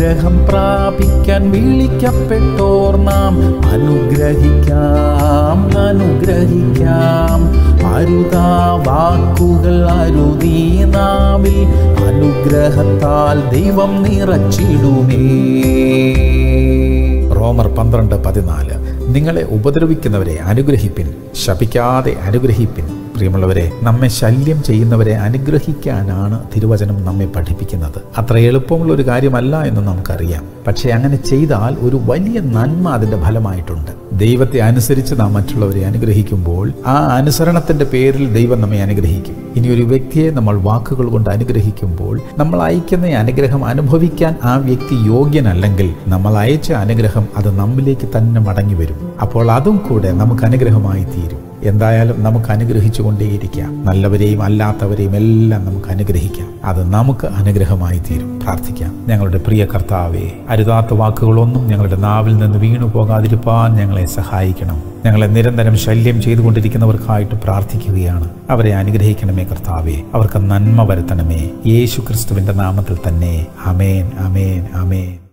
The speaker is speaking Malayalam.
അനുഗ്രഹം പ്രാപിക്കാൻ വിളിക്കപ്പെട്ടോർ നാം അനുഗ്രഹിക്കാം അനുഗ്രഹിക്കാം അരുതാ വാക്കുകൾ അരുതീ നാവിൽ അനുഗ്രഹത്താൽ ദൈവം നിറച്ചിടുമേ റോമർ പന്ത്രണ്ട് പതിനാല് നിങ്ങളെ ഉപദ്രവിക്കുന്നവരെ അനുഗ്രഹിപ്പിൻ ശപിക്കാതെ അനുഗ്രഹിപ്പിൻ പ്രിയമുള്ളവരെ നമ്മെ ശല്യം ചെയ്യുന്നവരെ അനുഗ്രഹിക്കാനാണ് തിരുവചനം നമ്മെ പഠിപ്പിക്കുന്നത് അത്ര എളുപ്പമുള്ള ഒരു കാര്യമല്ല എന്ന് നമുക്കറിയാം പക്ഷേ അങ്ങനെ ചെയ്താൽ ഒരു വലിയ നന്മ അതിൻ്റെ ഫലമായിട്ടുണ്ട് ദൈവത്തെ അനുസരിച്ച് നാം മറ്റുള്ളവരെ അനുഗ്രഹിക്കുമ്പോൾ ആ അനുസരണത്തിന്റെ പേരിൽ ദൈവം നമ്മെ അനുഗ്രഹിക്കും ഇനി ഒരു വ്യക്തിയെ നമ്മൾ വാക്കുകൾ കൊണ്ട് അനുഗ്രഹിക്കുമ്പോൾ നമ്മൾ അയക്കുന്ന അനുഗ്രഹം അനുഭവിക്കാൻ ആ വ്യക്തി യോഗ്യനല്ലെങ്കിൽ നമ്മൾ അയച്ച അനുഗ്രഹം അത് നമ്മിലേക്ക് തന്നെ മടങ്ങി വരും അപ്പോൾ അതും കൂടെ നമുക്ക് അനുഗ്രഹമായി തീരും എന്തായാലും നമുക്ക് അനുഗ്രഹിച്ചു കൊണ്ടേയിരിക്കാം നല്ലവരെയും അല്ലാത്തവരെയും എല്ലാം നമുക്ക് അനുഗ്രഹിക്കാം അത് നമുക്ക് അനുഗ്രഹമായി തീരും പ്രാർത്ഥിക്കാം ഞങ്ങളുടെ പ്രിയ കർത്താവെ അരുതാത്ത വാക്കുകളൊന്നും ഞങ്ങളുടെ നാവിൽ നിന്ന് വീണു പോകാതിരിപ്പാൻ ഞങ്ങളെ സഹായിക്കണം ഞങ്ങളെ നിരന്തരം ശല്യം ചെയ്തുകൊണ്ടിരിക്കുന്നവർക്കായിട്ട് പ്രാർത്ഥിക്കുകയാണ് അവരെ അനുഗ്രഹിക്കണമേ കർത്താവെ അവർക്ക് നന്മ വരുത്തണമേ യേശു ക്രിസ്തുവിന്റെ നാമത്തിൽ തന്നെ അമേൻ അമേൻ അമേൻ